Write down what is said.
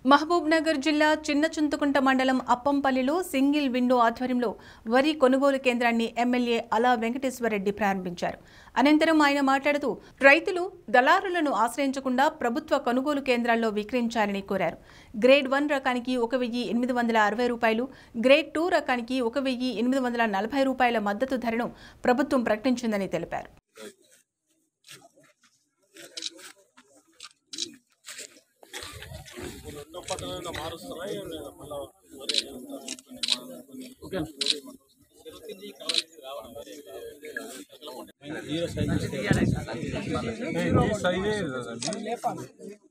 మహబూబ్ నగర్ జిల్లా చిన్న చింతకుంట మండలం అప్పంపల్లిలో సింగిల్ విండో ఆధ్వర్యంలో వరి కొనుగోలు కేంద్రాన్ని ఎమ్మెల్యే అలా వెంకటేశ్వరరెడ్డి ప్రారంభించారు అనంతరం ఆయన మాట్లాడుతూ రైతులు దళారులను ఆశ్రయించకుండా ప్రభుత్వ కొనుగోలు కేంద్రాల్లో విక్రయించాలని కోరారు గ్రేడ్ వన్ రకానికి ఒక వెయ్యి ఎనిమిది వందల అరవై రూపాయలు గ్రేడ్ టూ రకానికి ఒక వెయ్యి ఎనిమిది వందల నలభై రూపాయల మద్దతు ధరను ప్రభుత్వం ప్రకటించిందని తెలిపారు ఈ సైజే కదండి.